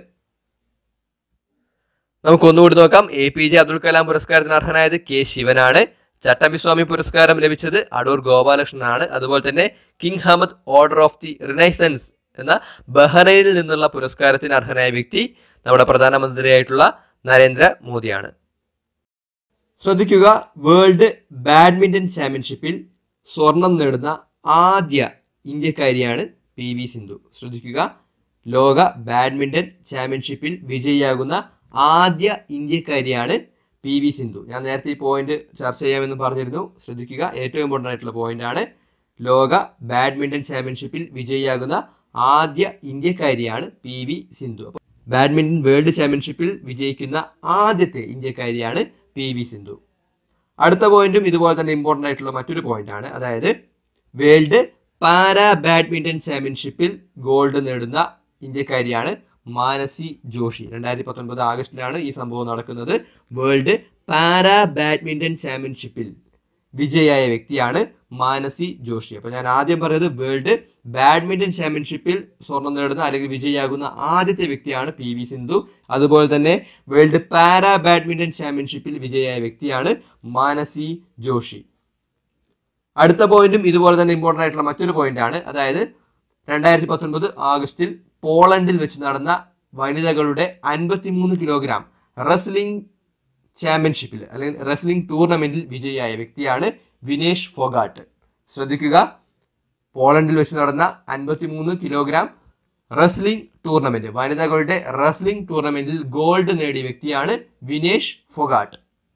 നമുക്ക് ഒന്നുകൂടി നോക്കാം A P J Abdul Kalam പുരസ്കാരത്തിന് അർഹനായത് കെ ശിവനാണ് ചട്ടമ്പിസ്വാമി പുരസ്കാരം ലഭിച്ചത് അടൂർ ഗോപാലകൃഷ്ണനാണ് അതുപോലെ തന്നെ King Hamad Order of the Renaissance എന്ന ബഹ്റൈനിൽ നിന്നുള്ള പുരസ്കാരത്തിന് അർഹനായ വ്യക്തി നമ്മുടെ പ്രധാനമന്ത്രിയായിട്ടുള്ള നരേന്ദ്ര മോദിയാണ് ശ്രദ്ധിക്കുക വേൾഡ് ബാഡ്മിന്റൺ ചാമ്പ്യൻഷിപ്പിൽ സ്വർണം നേടുന്ന ആദ്യ ഇന്ത്യക്കാരിയാണ് പി വി സിന്ധു ശ്രദ്ധിക്കുക ലോക ബാഡ്മിന്റൺ ചാമ്പ്യൻഷിപ്പിൽ വിജയിയാകുന്ന ആദ്യ ഇന്ത്യക്കാരിയാണ് പി വി സിന്ധു ഞാൻ നേരത്തെ ഈ പോയിന്റ് ചർച്ച ചെയ്യാമെന്ന് പറഞ്ഞിരുന്നു ശ്രദ്ധിക്കുക ഏറ്റവും ഇമ്പോർട്ടൻ്റ് ആയിട്ടുള്ള പോയിന്റ് ആണ് ലോക ബാഡ്മിന്റൺ ചാമ്പ്യൻഷിപ്പിൽ വിജയിയാകുന്ന ആദ്യ ഇന്ത്യക്കാരിയാണ് പി വി സിന്ധു അപ്പോൾ ബാഡ്മിന്റൺ വേൾഡ് ചാമ്പ്യൻഷിപ്പിൽ വിജയിക്കുന്ന ആദ്യത്തെ ഇന്ത്യക്കാരിയാണ് പി വി സിന്ധു അടുത്ത പോയിന്റും ഇതുപോലെ തന്നെ ഇമ്പോർട്ടൻ്റ് ആയിട്ടുള്ള മറ്റൊരു പോയിന്റ് ആണ് അതായത് വേൾഡ് പാരാ ബാഡ്മിന്റൺ ചാമ്പ്യൻഷിപ്പിൽ ഗോൾഡ് നേടുന്ന ഇന്ത്യക്കാരിയാണ് മാനസി ജോഷി രണ്ടായിരത്തി പത്തൊൻപത് ആഗസ്റ്റിലാണ് ഈ സംഭവം നടക്കുന്നത് വേൾഡ് പാരാ ബാഡ്മിന്റൺ ചാമ്പ്യൻഷിപ്പിൽ വിജയായ വ്യക്തിയാണ് മാനസി ജോഷി അപ്പൊ ഞാൻ ആദ്യം പറഞ്ഞത് വേൾഡ് ബാഡ്മിന്റൺ ചാമ്പ്യൻഷിപ്പിൽ സ്വർണം നേടുന്ന അല്ലെങ്കിൽ വിജയിയാകുന്ന ആദ്യത്തെ വ്യക്തിയാണ് പി വി സിന്ധു അതുപോലെ തന്നെ വേൾഡ് പാരാ ബാഡ്മിന്റൺ ചാമ്പ്യൻഷിപ്പിൽ വിജയായ വ്യക്തിയാണ് മാനസി ജോഷി അടുത്ത പോയിന്റും ഇതുപോലെ തന്നെ ഇമ്പോർട്ടൻ്റ് ആയിട്ടുള്ള മറ്റൊരു പോയിന്റ് ആണ് അതായത് രണ്ടായിരത്തി പത്തൊൻപത് ആഗസ്റ്റിൽ പോളണ്ടിൽ വെച്ച് നടന്ന വനിതകളുടെ അൻപത്തിമൂന്ന് കിലോഗ്രാം റെസ്ലിംഗ് ചാമ്പ്യൻഷിപ്പിൽ അല്ലെങ്കിൽ റെസ്ലിംഗ് ടൂർണമെന്റിൽ വിജയിയായ വ്യക്തിയാണ് വിനേഷ് ഫോഗാട്ട് ശ്രദ്ധിക്കുക പോളണ്ടിൽ വെച്ച് നടന്ന അൻപത്തിമൂന്ന് കിലോഗ്രാം റെസ്ലിംഗ് ടൂർണമെന്റ് വനിതകളുടെ റെസ്ലിംഗ് ടൂർണമെന്റിൽ ഗോൾഡ് നേടിയ വ്യക്തിയാണ് വിനേഷ് ഫോഗാട്ട്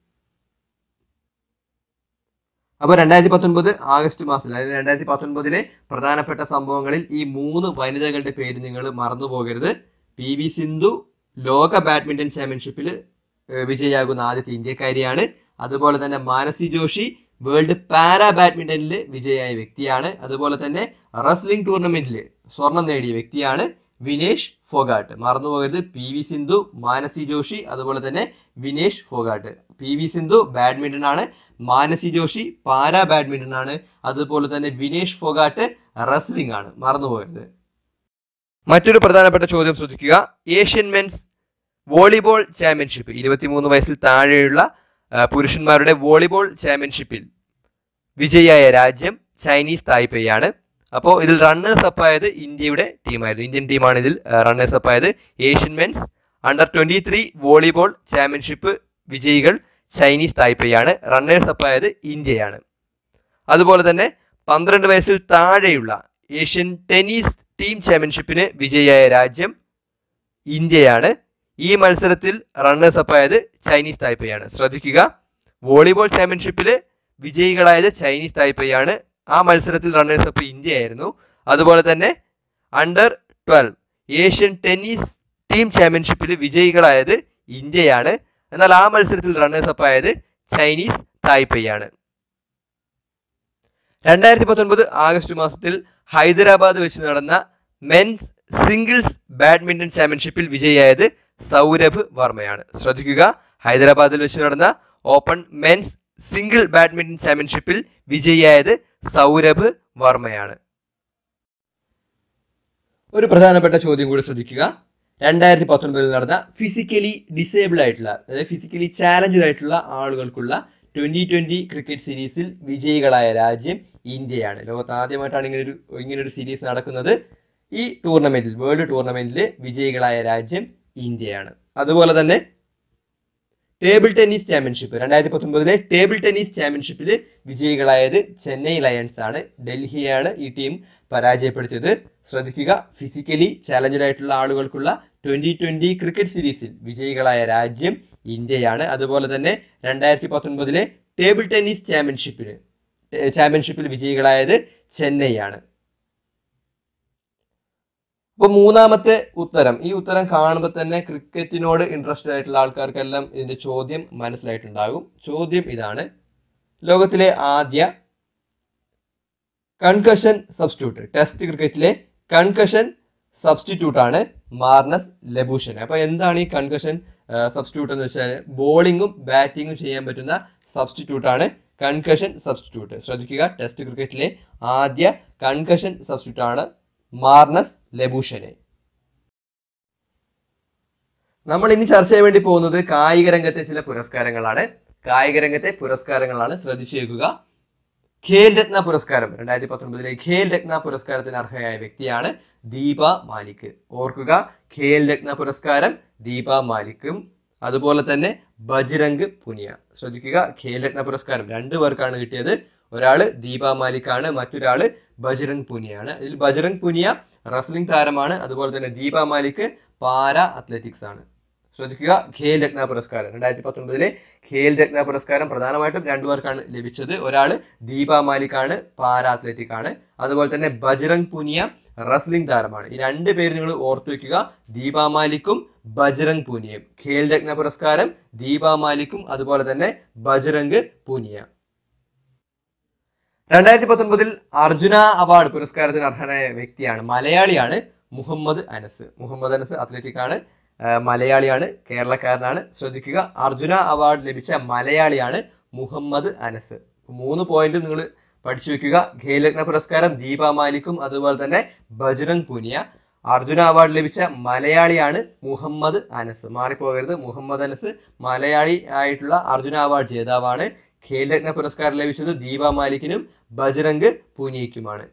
അപ്പോൾ രണ്ടായിരത്തി പത്തൊൻപത് ആഗസ്റ്റ് മാസത്തിൽ അതായത് രണ്ടായിരത്തി പത്തൊൻപതിലെ പ്രധാനപ്പെട്ട സംഭവങ്ങളിൽ ഈ മൂന്ന് വനിതകളുടെ പേര് നിങ്ങൾ മറന്നു പോകരുത് പി വി സിന്ധു ലോക ബാഡ്മിന്റൺ ചാമ്പ്യൻഷിപ്പിൽ വിജയിയാകുന്ന ആദ്യത്തെ ഇന്ത്യക്കാരിയാണ് അതുപോലെ തന്നെ മാനസി ജോഷി വേൾഡ് പാരാ ബാഡ്മിന്റണിൽ വിജയായ വ്യക്തിയാണ് അതുപോലെ തന്നെ റെസ്ലിംഗ് ടൂർണമെന്റിൽ സ്വർണം നേടിയ വ്യക്തിയാണ് വിനേഷ് ഫോഗാട്ട് മറന്നു പോകരുത് പി വി സിന്ധു മാനസി ജോഷി അതുപോലെ തന്നെ Vinesh Phogat P V Sindhu badminton ആണ് മാനസി ജോഷി പാരാ ബാഡ്മിന്റൺ ആണ് അതുപോലെ തന്നെ വിനേഷ് ഫോഗാട്ട് റെസ്ലിംഗ് ആണ് മറന്നു പോകരുത് മറ്റൊരു പ്രധാനപ്പെട്ട ചോദ്യം ശ്രദ്ധിക്കുക ഏഷ്യൻ മെൻസ് വോളിബോൾ ചാമ്പ്യൻഷിപ്പ് ഇരുപത്തിമൂന്ന് വയസ്സിൽ താഴെയുള്ള ആ, പുരുഷന്മാരുടെ വോളിബോൾ ചാമ്പ്യൻഷിപ്പിൽ വിജയിയായ രാജ്യം ചൈനീസ് തായ്പേയാണ് അപ്പോൾ ഇതിൽ റണ്ണേഴ്സ് അപ്പ് ആയത് ഇന്ത്യയുടെ ടീമായിരുന്നു ഇന്ത്യൻ ടീമാണ് ഇതിൽ റണ്ണേഴ്സ് അപ്പ് ആയത് Asian men's under twenty three volleyball championship വിജയികൾ ചൈനീസ് തായ്പേയാണ് റണ്ണേഴ്സ് അപ്പ് ആയത് ഇന്ത്യയാണ് അതുപോലെ തന്നെ പന്ത്രണ്ട് വയസ്സിൽ താഴെയുള്ള ഏഷ്യൻ ടെന്നീസ് ടീം ചാമ്പ്യൻഷിപ്പിന് വിജയിയായ രാജ്യം ഇന്ത്യയാണ് ഈ മത്സരത്തിൽ റണ്ണേഴ്സ് അപ്പ് ആയത് ചൈനീസ് തായ്പേയാണ് ശ്രദ്ധിക്കുക വോളിബോൾ ചാമ്പ്യൻഷിപ്പിൽ വിജയികളായത് ചൈനീസ് തായ്പേയാണ് ആ മത്സരത്തിൽ റണ്ണേഴ്സ് അപ്പ് ഇന്ത്യ ആയിരുന്നു അതുപോലെ തന്നെ under twelve Asian tennis team ചാമ്പ്യൻഷിപ്പിൽ വിജയികളായത് ഇന്ത്യയാണ് എന്നാൽ ആ മത്സരത്തിൽ റണ്ണേഴ്സ് അപ്പ് ആയത് ചൈനീസ് തായ്പേയാണ് രണ്ടായിരത്തി പത്തൊൻപത് ആഗസ്റ്റ് മാസത്തിൽ ഹൈദരാബാദ് വെച്ച് നടന്ന മെൻസ് സിംഗിൾസ് ബാഡ്മിന്റൺ ചാമ്പ്യൻഷിപ്പിൽ വിജയിയായത് സൗരഭ് വർമ്മയാണ് ശ്രദ്ധിക്കുക ഹൈദരാബാദിൽ വെച്ച് നടന്ന ഓപ്പൺ മെൻസ് സിംഗിൾ ബാഡ്മിന്റൺ ചാമ്പ്യൻഷിപ്പിൽ വിജയിയായത് സൗരഭ് വർമ്മയാണ് ഒരു പ്രധാനപ്പെട്ട ചോദ്യം കൂടി ശ്രദ്ധിക്കുക രണ്ടായിരത്തി പത്തൊൻപതിൽ നടന്ന ഫിസിക്കലി ഡിസേബിൾ ആയിട്ടുള്ള അതായത് ഫിസിക്കലി ചാലഞ്ചഡ് ആയിട്ടുള്ള ആളുകൾക്കുള്ള ട്വന്റി ട്വന്റി ക്രിക്കറ്റ് സീരീസിൽ വിജയികളായ രാജ്യം ഇന്ത്യയാണ് ലോകത്ത് ആദ്യമായിട്ടാണ് ഇങ്ങനെ ഒരു ഇങ്ങനെ ഒരു സീരീസ് നടക്കുന്നത് ഈ ടൂർണമെന്റിൽ വേൾഡ് ടൂർണമെന്റിൽ വിജയികളായ രാജ്യം ഇന്ത്യയാണ് അതുപോലെ തന്നെ ടേബിൾ ടെന്നീസ് ചാമ്പ്യൻഷിപ്പ് രണ്ടായിരത്തി പത്തൊമ്പതിലെ ടേബിൾ ടെന്നീസ് ചാമ്പ്യൻഷിപ്പിൽ വിജയികളായത് ചെന്നൈ ലയൺസ് ആണ് ഡൽഹിയാണ് ഈ ടീം പരാജയപ്പെടുത്തിയത് ശ്രദ്ധിക്കുക ഫിസിക്കലി ചാലഞ്ചഡ് ആയിട്ടുള്ള ആളുകൾക്കുള്ള ട്വന്റി ട്വന്റി ക്രിക്കറ്റ് സീരീസിൽ വിജയികളായ രാജ്യം ഇന്ത്യയാണ് അതുപോലെ തന്നെ രണ്ടായിരത്തി പത്തൊൻപതിലെ ടേബിൾ ടെന്നീസ് ചാമ്പ്യൻഷിപ്പിന് ചാമ്പ്യൻഷിപ്പിൽ വിജയികളായത് ചെന്നൈ ആണ് അപ്പൊ മൂന്നാമത്തെ ഉത്തരം ഈ ഉത്തരം കാണുമ്പോൾ തന്നെ ക്രിക്കറ്റിനോട് ഇൻട്രസ്റ്റഡ് ആയിട്ടുള്ള ആൾക്കാർക്കെല്ലാം ഇതിന്റെ ചോദ്യം മനസ്സിലായിട്ടുണ്ടാകും ചോദ്യം ഇതാണ് ലോകത്തിലെ ആദ്യ കൺകഷൻ സബ്സ്റ്റിറ്റ്യൂട്ട് ടെസ്റ്റ് ക്രിക്കറ്റിലെ കൺകഷൻ സബ്സ്റ്റിറ്റ്യൂട്ട് ആണ് മാർനസ് ലെബൂഷൻ അപ്പൊ എന്താണ് ഈ കൺകഷൻ സബ്സ്റ്റിറ്റ്യൂട്ട് എന്ന് വെച്ചാൽ ബോളിങ്ങും ബാറ്റിങ്ങും ചെയ്യാൻ പറ്റുന്ന സബ്സ്റ്റിറ്റ്യൂട്ട് ആണ് കൺകഷൻ സബ്സ്റ്റിറ്റ്യൂട്ട് ശ്രദ്ധിക്കുക ടെസ്റ്റ് ക്രിക്കറ്റിലെ ആദ്യ കൺകഷൻ സബ്സ്റ്റിറ്റ്യൂട്ട് ആണ് മാർനസ് ലെബൂഷനെ നമ്മൾ ഇനി ചർച്ച ചെയ്യാൻ വേണ്ടി പോകുന്നത് കായിക രംഗത്തെ ചില പുരസ്കാരങ്ങളാണ് കായിക രംഗത്തെ പുരസ്കാരങ്ങളാണ് ശ്രദ്ധിച്ചേക്കുക ഖേൽ രത്ന പുരസ്കാരം രണ്ടായിരത്തി പത്തൊൻപതിലെ ഖേൽ രത്ന പുരസ്കാരത്തിന് അർഹയായ വ്യക്തിയാണ് ദീപ മാലിക് ഓർക്കുക ഖേൽ രത്ന പുരസ്കാരം ദീപ മാലിക്കും അതുപോലെ തന്നെ ബജ്രംഗ് പുനിയ ശ്രദ്ധിക്കുക ഖേൽ രത്ന പുരസ്കാരം രണ്ടു പേർക്കാണ് കിട്ടിയത് ഒരാള് ദീപ മാലിക്കാണ് മറ്റൊരാള് ബജ്രംഗ് പുനിയാണ് ഇതിൽ ബജ്രംഗ് പുനിയ റസ്ലിംഗ് താരമാണ് അതുപോലെ തന്നെ ദീപ മാലിക് പാരാ അത്ലറ്റിക്സ് ആണ് ശ്രദ്ധിക്കുക ഖേൽ രത്ന പുരസ്കാരം രണ്ടായിരത്തി പത്തൊൻപതിലെ ഖേൽ രത്ന പുരസ്കാരം പ്രധാനമായിട്ടും രണ്ടു പേർക്കാണ് ലഭിച്ചത് ഒരാള് ദീപ മാലിക് ആണ് പാരാ അത്ലറ്റിക് ആണ് അതുപോലെ തന്നെ ബജ്രംഗ് പുനിയ റസ്ലിംഗ് താരമാണ് ഈ രണ്ട് പേര് നിങ്ങൾ ഓർത്തു വെക്കുക ദീപ മാലിക്കും ബജ്രംഗ് പൂനിയയും ഖേൽ രത്ന പുരസ്കാരം ദീപ മാലിക്കും അതുപോലെ തന്നെ ബജ്രംഗ് പൂനിയ രണ്ടായിരത്തി പത്തൊൻപതിൽ അർജുന അവാർഡ് പുരസ്കാരത്തിന് അർഹനായ വ്യക്തിയാണ് മലയാളിയാണ് മുഹമ്മദ് അനസ് മുഹമ്മദ് അനസ് അത്ലറ്റിക് ആണ് ആ, മലയാളിയാണ് കേരളക്കാരനാണ് ശ്രദ്ധിക്കുക അർജുന അവാർഡ് ലഭിച്ച മലയാളിയാണ് മുഹമ്മദ് അനസ് മൂന്ന് പോയിന്റും നിങ്ങൾ പഠിച്ചു വെക്കുക ഖേൽരത്ന പുരസ്കാരം ദീപ മാലിക്കും അതുപോലെ തന്നെ ബജ്രംഗ് പുനിയ അർജുന അവാർഡ് ലഭിച്ച മലയാളിയാണ് മുഹമ്മദ് അനസ് മാറിപ്പോകരുത് മുഹമ്മദ് അനസ് മലയാളി ആയിട്ടുള്ള അർജുന അവാർഡ് ജേതാവാണ് ഖേൽരത്ന പുരസ്കാരം ലഭിച്ചത് ദീപ മാലിക്കിനും ബജ്രംഗ് പൂനിയയ്ക്കുമാണ്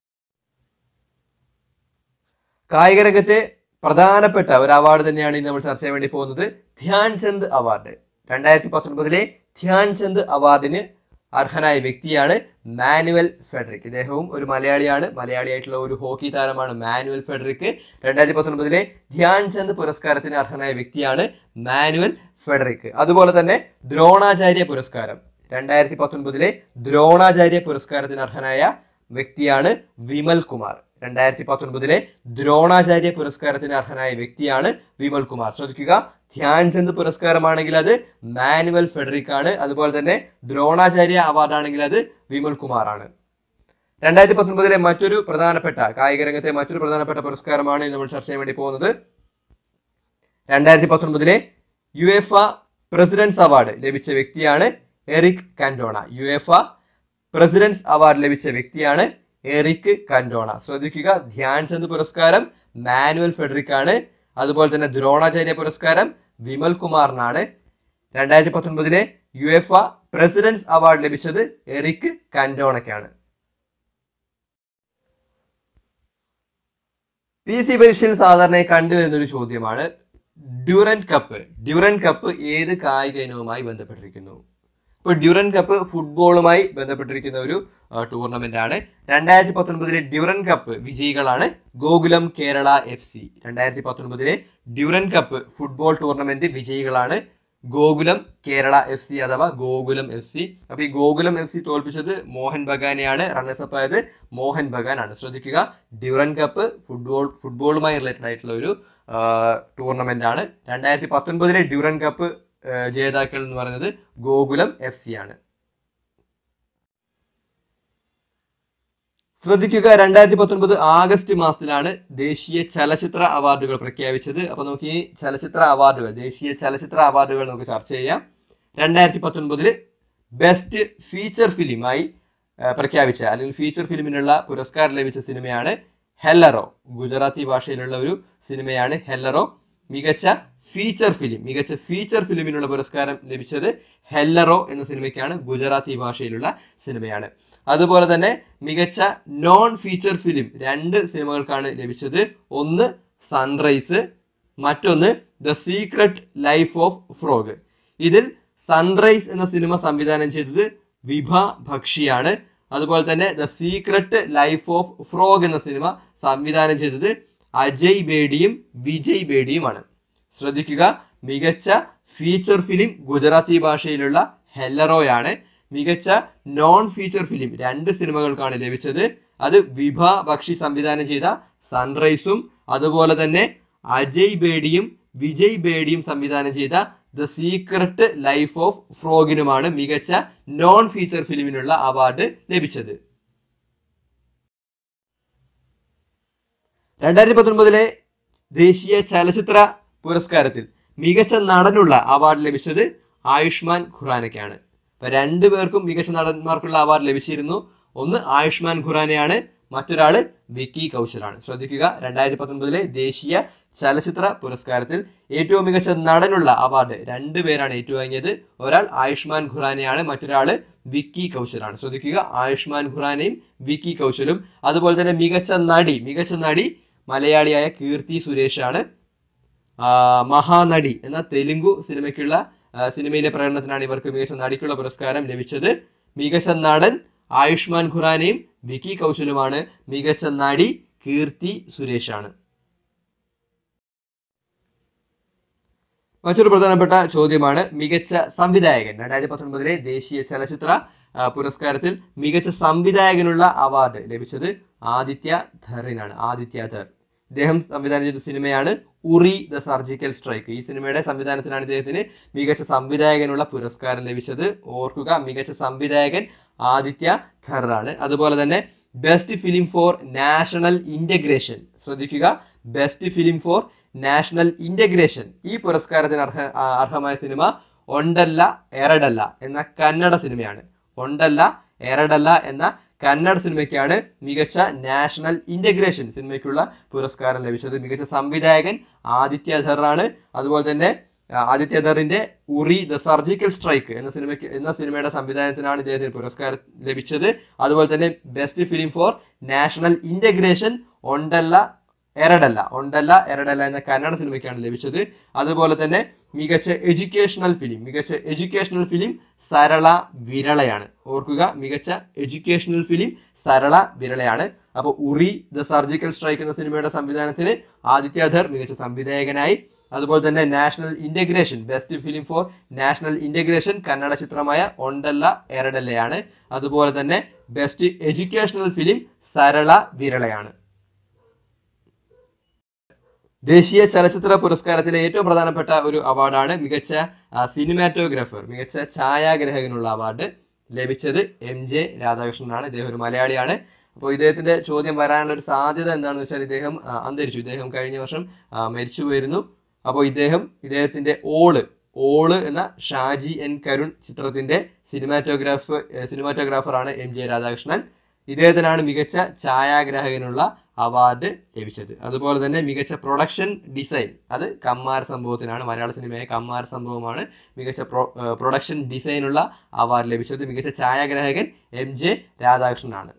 കായിക രംഗത്തെ പ്രധാനപ്പെട്ട ഒരു അവാർഡ് തന്നെയാണ് ഇന്ന് നമ്മൾ ചർച്ച ചെയ്യാൻ വേണ്ടി പോകുന്നത് ധ്യാൻ ചന്ദ് അവാർഡ് രണ്ടായിരത്തി പത്തൊൻപതിലെ ധ്യാൻ ചന്ദ് അവാർഡിന് അർഹനായ വ്യക്തിയാണ് മാനുവൽ ഫെഡറിക് ഇദ്ദേഹവും ഒരു മലയാളിയാണ് മലയാളിയായിട്ടുള്ള ഒരു ഹോക്കി താരമാണ് മാനുവൽ ഫെഡറിക് രണ്ടായിരത്തി പത്തൊൻപതിലെ ധ്യാൻ ചന്ദ് പുരസ്കാരത്തിന് അർഹനായ വ്യക്തിയാണ് മാനുവൽ ഫെഡറിക് അതുപോലെ തന്നെ ദ്രോണാചാര്യ പുരസ്കാരം രണ്ടായിരത്തി പത്തൊൻപതിലെ ദ്രോണാചാര്യ പുരസ്കാരത്തിന് അർഹനായ വ്യക്തിയാണ് വിമൽ കുമാർ രണ്ടായിരത്തി പത്തൊൻപതിലെ ദ്രോണാചാര്യ പുരസ്കാരത്തിന് അർഹനായ വ്യക്തിയാണ് വിമൽ കുമാർ ശ്രദ്ധിക്കുക ധ്യാൻചന്ദ് പുരസ്കാരമാണെങ്കിൽ അത് മാനുവൽ ഫെഡറിക് ആണ് അതുപോലെ തന്നെ ദ്രോണാചാര്യ അവാർഡ് ആണെങ്കിൽ അത് വിമൽ കുമാർ ആണ് രണ്ടായിരത്തി പത്തൊൻപതിലെ മറ്റൊരു പ്രധാനപ്പെട്ട കായിക രംഗത്തെ മറ്റൊരു പ്രധാനപ്പെട്ട പുരസ്കാരമാണ് ഇന്ന് നമ്മൾ ചർച്ച ചെയ്യാൻ വേണ്ടി പോകുന്നത് രണ്ടായിരത്തി പത്തൊൻപതിലെ യു എഫ് പ്രസിഡൻസ് അവാർഡ് ലഭിച്ച വ്യക്തിയാണ് Eric Cantona U F president's award ലഭിച്ച വ്യക്തിയാണ് എറിക് കൻഡോണ ശ്രദ്ധിക്കുക ധ്യാൻചന്ദ് പുരസ്കാരം മാനുവൽ ഫെഡറിക് ആണ് അതുപോലെ തന്നെ ദ്രോണാചാര്യ പുരസ്കാരം വിമൽ കുമാറിനാണ് രണ്ടായിരത്തി പത്തൊൻപതിലെ യു എഫ് പ്രസിഡൻസ് അവാർഡ് ലഭിച്ചത് എറിക് കൻഡോണയ്ക്കാണ് പി സി പരീക്ഷയിൽ സാധാരണയായി കണ്ടുവരുന്ന ഒരു ചോദ്യമാണ് ഡ്യൂറൻ കപ്പ് ഡ്യൂറൻ കപ്പ് ഏത് കായിക ഇനവുമായി ബന്ധപ്പെട്ടിരിക്കുന്നു ഇപ്പോൾ ഡ്യൂറൻ കപ്പ് ഫുട്ബോളുമായി ബന്ധപ്പെട്ടിരിക്കുന്ന ഒരു ടൂർണമെന്റ് ആണ് രണ്ടായിരത്തി പത്തൊൻപതിലെ ഡ്യൂറൻ കപ്പ് വിജയികളാണ് ഗോകുലം കേരള എഫ് സി രണ്ടായിരത്തി പത്തൊൻപതിലെ ഡ്യൂറൻ കപ്പ് ഫുട്ബോൾ ടൂർണമെന്റ് വിജയികളാണ് ഗോകുലം കേരള എഫ് സി അഥവാ ഗോകുലം എഫ് സി അപ്പൊ ഈ ഗോകുലം എഫ് സി തോൽപ്പിച്ചത് മോഹൻ ബഗാനെയാണ് റണ്ണേഴ്സപ്പ് ആയത് മോഹൻ ബഗാൻ ആണ് ശ്രദ്ധിക്കുക ഡ്യൂറൻ കപ്പ് ഫുട്ബോൾ ഫുട്ബോളുമായി റിലേറ്റഡ് ആയിട്ടുള്ള ഒരു ടൂർണമെന്റ് ആണ് രണ്ടായിരത്തി പത്തൊൻപതിലെ ഡ്യൂറൻ കപ്പ് ആ, ജേതാക്കൾ എന്ന് പറയുന്നത് ഗോകുലം എഫ് സി ആണ് ശ്രദ്ധിക്കുക രണ്ടായിരത്തി പത്തൊൻപത് ആഗസ്റ്റ് മാസത്തിലാണ് ദേശീയ ചലച്ചിത്ര അവാർഡുകൾ പ്രഖ്യാപിച്ചത് അപ്പൊ നമുക്ക് ഈ ചലച്ചിത്ര അവാർഡുകൾ ദേശീയ ചലച്ചിത്ര അവാർഡുകൾ നമുക്ക് ചർച്ച ചെയ്യാം രണ്ടായിരത്തി പത്തൊൻപതില് ബെസ്റ്റ് ഫീച്ചർ ഫിലിമായി ആ, പ്രഖ്യാപിച്ച അല്ലെങ്കിൽ ഫീച്ചർ ഫിലിമിനുള്ള പുരസ്കാരം ലഭിച്ച സിനിമയാണ് ഹെല്ലറോ ഗുജറാത്തി ഭാഷയിലുള്ള ഒരു സിനിമയാണ് ഹെല്ലറോ മികച്ച ഫീച്ചർ ഫിലിം മികച്ച ഫീച്ചർ ഫിലിമിനുള്ള പുരസ്കാരം ലഭിച്ചത് ഹെല്ലറോ എന്ന സിനിമയ്ക്കാണ് ഗുജറാത്തി ഭാഷയിലുള്ള സിനിമയാണ് അതുപോലെ തന്നെ മികച്ച നോൺ ഫീച്ചർ ഫിലിം രണ്ട് സിനിമകൾക്കാണ് ലഭിച്ചത് ഒന്ന് സൺറൈസ് മറ്റൊന്ന് The Secret Life of Frog ഇതിൽ സൺറൈസ് എന്ന സിനിമ സംവിധാനം ചെയ്തത് വിഭ ഭക്ഷിയാണ് അതുപോലെ തന്നെ The Secret Life of Frog എന്ന സിനിമ സംവിധാനം ചെയ്തത് അജയ് ബേഡിയും വിജയ് ബേഡിയുമാണ് ശ്രദ്ധിക്കുക മികച്ച ഫീച്ചർ ഫിലിം ഗുജറാത്തി ഭാഷയിലുള്ള ഹെല്ലറോയാണ് മികച്ച നോൺ ഫീച്ചർ ഫിലിം രണ്ട് സിനിമകൾക്കാണ് ലഭിച്ചത് അത് വിഭ ബക്ഷി സംവിധാനം ചെയ്ത സൺറൈസും അതുപോലെ തന്നെ അജയ് ബേഡിയും വിജയ് ബേഡിയും സംവിധാനം ചെയ്ത ദ സീക്രട്ട് ലൈഫ് ഓഫ് ഫ്രോഗിനുമാണ് മികച്ച നോൺ ഫീച്ചർ ഫിലിമിനുള്ള അവാർഡ് ലഭിച്ചത് രണ്ടായിരത്തി പത്തൊൻപതിലെ ദേശീയ ചലച്ചിത്ര പുരസ്കാരത്തിൽ മികച്ച നടനുള്ള അവാർഡ് ലഭിച്ചത് ആയുഷ്മാൻ ഖുറാനയ്ക്കാണ് അപ്പൊ രണ്ടു പേർക്കും മികച്ച നടന്മാർക്കുള്ള അവാർഡ് ലഭിച്ചിരുന്നു ഒന്ന് ആയുഷ്മാൻ ഖുറാനയാണ് മറ്റൊരാള് വിക്കി കൗശലാണ് ശ്രദ്ധിക്കുക രണ്ടായിരത്തി പത്തൊൻപതിലെ ദേശീയ ചലച്ചിത്ര പുരസ്കാരത്തിൽ ഏറ്റവും മികച്ച നടനുള്ള അവാർഡ് രണ്ടുപേരാണ് ഏറ്റുവാങ്ങിയത് ഒരാൾ ആയുഷ്മാൻ ഖുറാനയാണ് മറ്റൊരാള് വിക്കി കൗശലാണ് ശ്രദ്ധിക്കുക ആയുഷ്മാൻ ഖുറാനയും വിക്കി കൗശലും അതുപോലെ തന്നെ മികച്ച നടി മികച്ച നടി മലയാളിയായ കീർത്തി സുരേഷാണ് ആ, മഹാനടി എന്ന തെലുങ്കു സിനിമയ്ക്കുള്ള ആ, സിനിമയിലെ പ്രകടനത്തിനാണ് ഇവർക്ക് മികച്ച നടിക്കുള്ള പുരസ്കാരം ലഭിച്ചത് മികച്ച നടൻ ആയുഷ്മാൻ ഖുറാനയും വിക്കി കൗശലുമാണ് മികച്ച നടി കീർത്തി സുരേഷാണ് മറ്റൊരു പ്രധാനപ്പെട്ട ചോദ്യമാണ് മികച്ച സംവിധായകൻ രണ്ടായിരത്തി പത്തൊൻപതിലെ ദേശീയ ചലച്ചിത്ര ആ, പുരസ്കാരത്തിൽ മികച്ച സംവിധായകനുള്ള അവാർഡ് ലഭിച്ചത് ആദിത്യ ധറിനാണ് ആദിത്യ ധർ ഇദ്ദേഹം സംവിധാനം ചെയ്ത സിനിമയാണ് ഉറി ദ സർജിക്കൽ സ്ട്രൈക്ക് ഈ സിനിമയുടെ സംവിധാനത്തിനാണ് ഇദ്ദേഹത്തിന് മികച്ച സംവിധായകനുള്ള പുരസ്കാരം ലഭിച്ചത് ഓർക്കുക മികച്ച സംവിധായകൻ ആദിത്യ ധറാണ് അതുപോലെ തന്നെ best film for national integration ശ്രദ്ധിക്കുക best film for national integration ഈ പുരസ്കാരത്തിന് അർഹ ആ, അർഹമായ സിനിമ ഒണ്ടല്ല എറഡല്ല എന്ന കന്നഡ സിനിമയാണ് ഒണ്ടല്ല എറഡല്ല എന്ന കന്നഡ സിനിമയ്ക്കാണ് മികച്ച നാഷണൽ ഇന്റഗ്രേഷൻ സിനിമയ്ക്കുള്ള പുരസ്കാരം ലഭിച്ചത് മികച്ച സംവിധായകൻ ആദിത്യ ധറാണ് അതുപോലെ തന്നെ ആ, ആദിത്യ ധറിന്റെ ഉറി ദ സർജിക്കൽ സ്ട്രൈക്ക് എന്ന സിനിമയ്ക്ക് എന്ന സിനിമയുടെ സംവിധാനത്തിനാണ് ഇദ്ദേഹത്തിന് പുരസ്കാരം ലഭിച്ചത് അതുപോലെ തന്നെ best film for national integration Ondalla Eradalla Ondalla Eradalla എന്ന കന്നഡ സിനിമയ്ക്കാണ് ലഭിച്ചത് അതുപോലെ തന്നെ മികച്ച എഡ്യൂക്കേഷണൽ ഫിലിം മികച്ച എഡ്യൂക്കേഷണൽ ഫിലിം സരള വിരളയാണ് ഓർക്കുക മികച്ച എഡ്യൂക്കേഷണൽ ഫിലിം സരള വിരളയാണ് അപ്പോൾ ഉറി ദ സർജിക്കൽ സ്ട്രൈക്ക് എന്ന സിനിമയുടെ സംവിധാനത്തിന് ആദിത്യധർ മികച്ച സംവിധായകനായി അതുപോലെ തന്നെ national integration best film for national integration Kannada ചിത്രമായ ഒണ്ടല്ല എരഡല്ലയാണ് അതുപോലെ തന്നെ ബെസ്റ്റ് എഡ്യൂക്കേഷണൽ ഫിലിം സരള വിരളയാണ് ദേശീയ ചലച്ചിത്ര പുരസ്കാരത്തിലെ ഏറ്റവും പ്രധാനപ്പെട്ട ഒരു അവാർഡാണ് മികച്ച സിനിമാറ്റോഗ്രാഫർ മികച്ച ഛായാഗ്രഹകനുള്ള അവാർഡ് ലഭിച്ചത് എം ജെ രാധാകൃഷ്ണനാണ് ഇദ്ദേഹം ഒരു മലയാളിയാണ് അപ്പോൾ ഇദ്ദേഹത്തിന്റെ ചോദ്യം വരാനുള്ള ഒരു സാധ്യത എന്താണെന്ന് വെച്ചാൽ ഇദ്ദേഹം ആ, അന്തരിച്ചു ഇദ്ദേഹം കഴിഞ്ഞ വർഷം ആ, മരിച്ചു പോയിരുന്നു അപ്പോൾ ഇദ്ദേഹം ഇദ്ദേഹത്തിന്റെ ഓള് ഓള് എന്ന ഷാജി എൻ കരുൺ ചിത്രത്തിന്റെ സിനിമാറ്റോഗ്രാഫ് സിനിമാറ്റോഗ്രാഫറാണ് എം ജെ രാധാകൃഷ്ണൻ ഇദ്ദേഹത്തിനാണ് മികച്ച ഛായാഗ്രാഹകനുള്ള അവാർഡ് ലഭിച്ചത് അതുപോലെ തന്നെ മികച്ച പ്രൊഡക്ഷൻ ഡിസൈൻ അത് കമ്മാര സംഭവത്തിനാണ് മലയാള സിനിമയായ കമ്മാര സംഭവമാണ് മികച്ച പ്രൊ പ്രൊഡക്ഷൻ ഡിസൈനുള്ള അവാർഡ് ലഭിച്ചത് മികച്ച ഛായാഗ്രാഹകൻ എം ജെ രാധാകൃഷ്ണനാണ്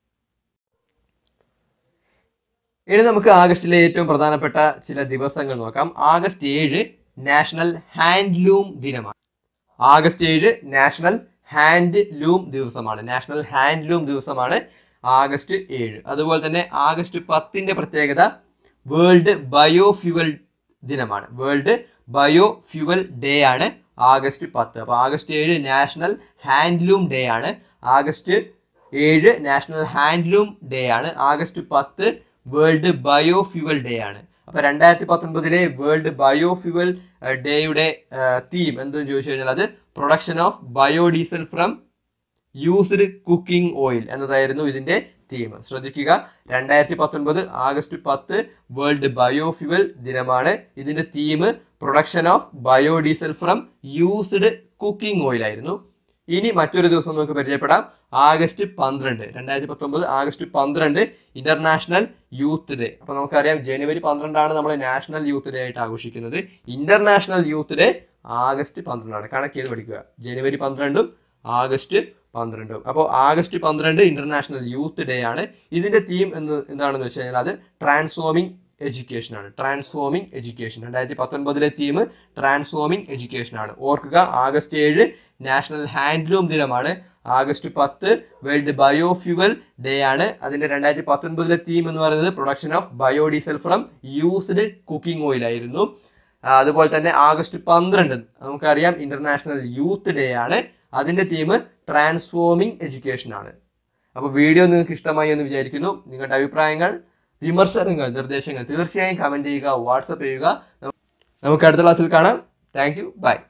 ഇനി നമുക്ക് ആഗസ്റ്റിലെ ഏറ്റവും പ്രധാനപ്പെട്ട ചില ദിവസങ്ങൾ നോക്കാം ആഗസ്റ്റ് ഏഴ് നാഷണൽ ഹാൻഡ്ലൂം ദിനമാണ് ആഗസ്റ്റ് ഏഴ് നാഷണൽ ഹാൻഡ് ലൂം ദിവസമാണ് നാഷണൽ ഹാൻഡ്ലൂം ദിവസമാണ് ആഗസ്റ്റ് ഏഴ് അതുപോലെ തന്നെ ആഗസ്റ്റ് പത്തിന്റെ പ്രത്യേകത വേൾഡ് ബയോഫ്യുവൽ ദിനമാണ് വേൾഡ് ബയോഫ്യുവൽ ഡേ ആണ് ആഗസ്റ്റ് പത്ത് അപ്പോൾ ആഗസ്റ്റ് ഏഴ് നാഷണൽ ഹാൻഡ്ലൂം ഡേ ആണ് ആഗസ്റ്റ് ഏഴ് നാഷണൽ ഹാൻഡ്ലൂം ഡേ ആണ് ആഗസ്റ്റ് പത്ത് വേൾഡ് ബയോഫ്യുവൽ ഡേ ആണ് അപ്പൊ രണ്ടായിരത്തി പത്തൊൻപതിലെ വേൾഡ് ബയോഫ്യുവൽ ഡേയുടെ തീം എന്തെന്ന് ചോദിച്ചു കഴിഞ്ഞാൽ അത് production of biodiesel from used cooking oil എന്നതായിരുന്നു ഇതിന്റെ തീം ശ്രദ്ധിക്കുക രണ്ടായിരത്തി പത്തൊൻപത് ആഗസ്റ്റ് പത്ത് വേൾഡ് ബയോഫ്യുവൽ ദിനമാണ് ഇതിന്റെ theme production of biodiesel from used cooking oil ആയിരുന്നു ഇനി മറ്റൊരു ദിവസം നമുക്ക് പരിചയപ്പെടാം ആഗസ്റ്റ് പന്ത്രണ്ട് രണ്ടായിരത്തി പത്തൊമ്പത് ആഗസ്റ്റ് പന്ത്രണ്ട് ഇന്റർനാഷണൽ യൂത്ത് ഡേ അപ്പൊ നമുക്കറിയാം ജനുവരി പന്ത്രണ്ടാണ് നമ്മൾ നാഷണൽ യൂത്ത് ഡേ ആയിട്ട് ആഘോഷിക്കുന്നത് ഇന്റർനാഷണൽ യൂത്ത് ഡേ ആഗസ്റ്റ് പന്ത്രണ്ടാണ് കണക്ക് ചെയ്ത് പഠിക്കുക ജനുവരി പന്ത്രണ്ടും ആഗസ്റ്റ് പന്ത്രണ്ടും അപ്പോൾ ആഗസ്റ്റ് പന്ത്രണ്ട് ഇന്റർനാഷണൽ യൂത്ത് ഡേ ആണ് ഇതിന്റെ തീം എന്ന് എന്താണെന്ന് വെച്ച് കഴിഞ്ഞാൽ അത് ട്രാൻസ്ഫോമിംഗ് എഡ്യൂക്കേഷൻ ആണ് ട്രാൻസ്ഫോമിംഗ് എഡ്യൂക്കേഷൻ രണ്ടായിരത്തി പത്തൊൻപതിലെ തീം ട്രാൻസ്ഫോമിംഗ് എഡ്യൂക്കേഷൻ ആണ് ഓർക്കുക ആഗസ്റ്റ് ഏഴ് നാഷണൽ ഹാൻഡ്ലൂം ദിനമാണ് ആഗസ്റ്റ് പത്ത് വേൾഡ് ബയോഫ്യുവൽ ഡേ ആണ് അതിന്റെ രണ്ടായിരത്തി പത്തൊൻപതിലെ തീം എന്ന് പറയുന്നത് production of biodiesel from used cooking oil ആയിരുന്നു ആ, അതുപോലെ തന്നെ ആഗസ്റ്റ് പന്ത്രണ്ട് നമുക്കറിയാം ഇന്റർനാഷണൽ യൂത്ത് ഡേ ആണ് അതിൻ്റെ തീം ട്രാൻസ്ഫോമിംഗ് എഡ്യൂക്കേഷൻ ആണ് അപ്പോൾ വീഡിയോ നിങ്ങൾക്ക് ഇഷ്ടമായി എന്ന് വിചാരിക്കുന്നു നിങ്ങളുടെ അഭിപ്രായങ്ങൾ വിമർശനങ്ങൾ നിർദ്ദേശങ്ങൾ തീർച്ചയായും കമൻറ്റ് ചെയ്യുക വാട്സപ്പ് ചെയ്യുക നമുക്ക് അടുത്ത ക്ലാസ്സിൽ കാണാം താങ്ക് യു ബൈ